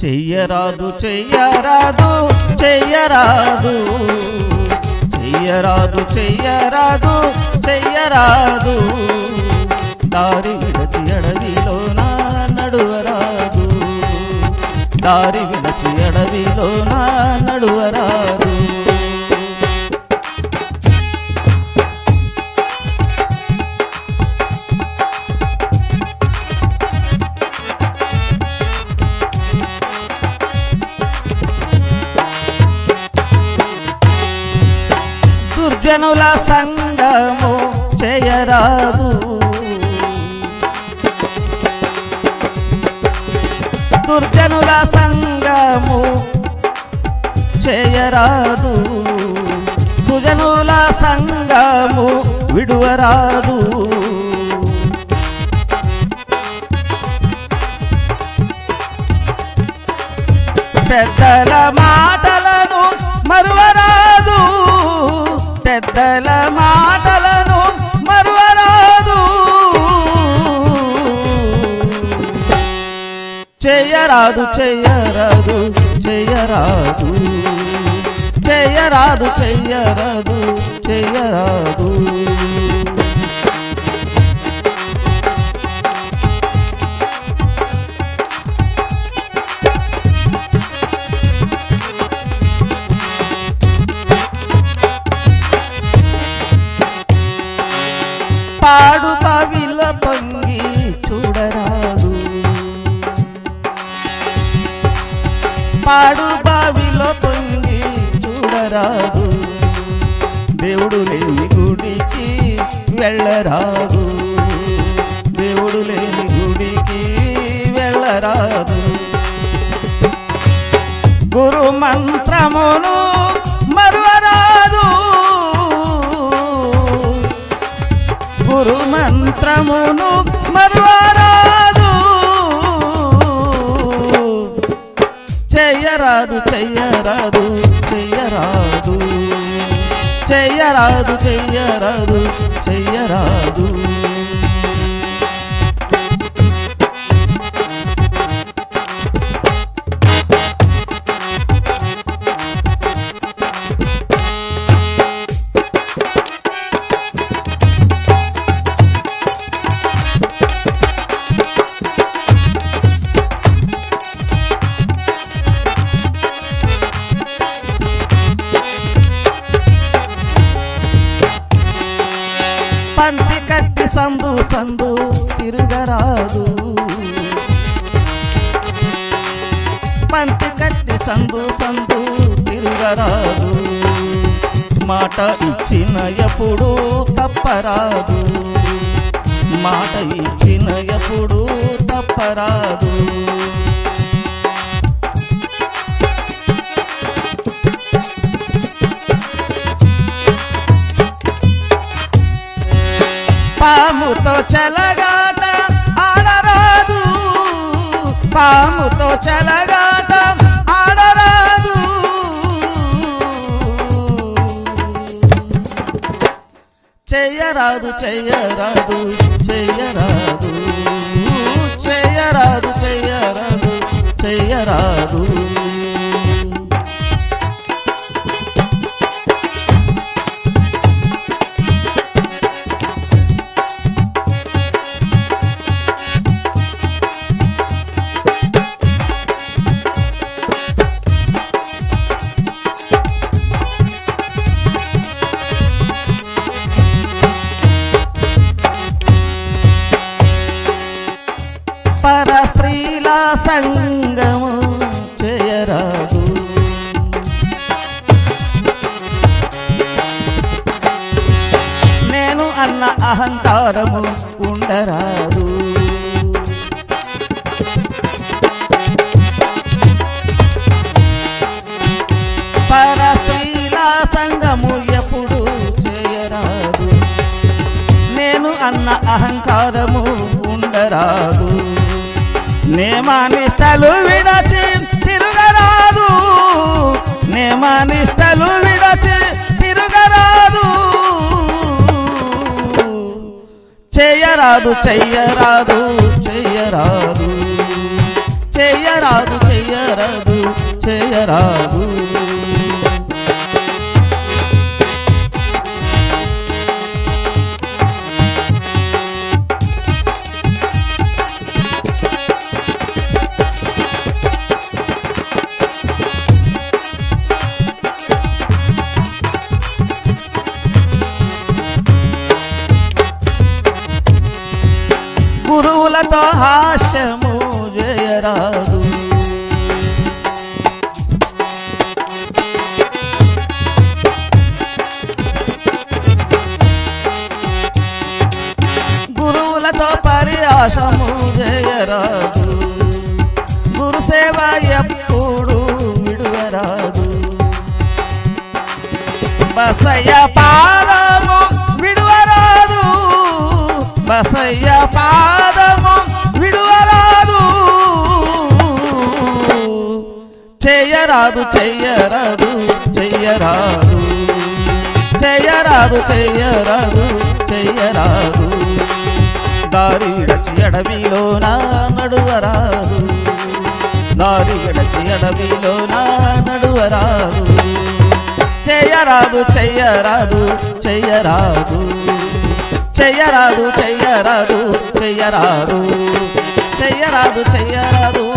చెయ్యరాదు చెయ్యరాదు చెయ్యరాదు చెయ్యరాదు చెయ్యరాదు చెయ్యరాదు దారి విడచి అడవిలోన నడువరాదు దారి విడచి అడవిలోన నడువరాదు దుర్జనుల సంగము చేయరాదు దుర్జనుల సంగము చేయరాదు సుజనుల సంగము విడువరాదు పెద్దల మాటలను మరువరాదు పెద్దల మాటలను మరువరాదు చెయ్యరాదు చెయ్యరాదు చెయ్యరాదు చెయ్యరాదు చెయ్యరాదు చెయ్యరాదు పాడు పవిల పొంగి చూడరాదు పాడు బావిలో పొంగి చూడరాదు దేవుడు లేని గుడికి వెళ్ళరాదు దేవుడు లేని గుడికి వెళ్ళరాదు గురు మంత్రమును మరువరాదు గురు మంత్రమును మరువరాదు చెయ్యరాదు చెయ్యరాదు చెయ్యరాదు చెయ్యరాదు చెయ్యరాదు చెయ్యరాదు పంతి కట్టి సందు సందు తిరుగరాదు పంతి కట్టి సందు సందు తిరుగరాదు మాట ఇచ్చిన ఎప్పుడు తప్పరాదు మాట ఇచ్చిన ఎప్పుడు తప్పరాదు పాముతో చెలగాట ఆడరాదు పాముతో చెలగాట ఆడరాదు చెయ్యరాదు చెయ్యరాదు చెయ్యరాదు చెయ్యరాదు చెయ్యరాదు చెయ్యరాదు పర స్త్రీల సంగము చేయరాదు నేను అన్న అహంకారము ఉండరాదు పర స్త్రీల సంగము ఎప్పుడు చేయరాదు నేను అన్న అహంకారము ఉండరాదు నేమానిష్టలు విడచి తిరుగరాదు నేమానిష్టలు విడచి తిరుగరాదు చెయ్యరాదు చెయ్యరాదు చెయ్యరాదు చెయ్యరాదు చెయ్యరాదు చేయరాదు చేయరాదు గురువులతో హాస్యము చేయరాదు గురువులతో పరిహాసము చేయరాదు గురు సేవ ఎప్పుడు విడువరాదు బసయ్య పాదము విడువరాదు బసయ్య పాదము విడువరాదు చెయ్యరాదు చెయ్యరాదు చెయ్యరాదు చెయ్యరాదు చెయ్యరాదు చెయ్యరాదు దారి విడచి అడవిలోన నడువరాదు దారి విడచి అడవిలోన నడువరాదు చెయ్యరాదు చెయ్యరాదు చెయ్యరాదు చెయ్యరాదు చెయ్యరాదు చెయ్యరాదు చెయ్యరాదు చెయ్యరాదు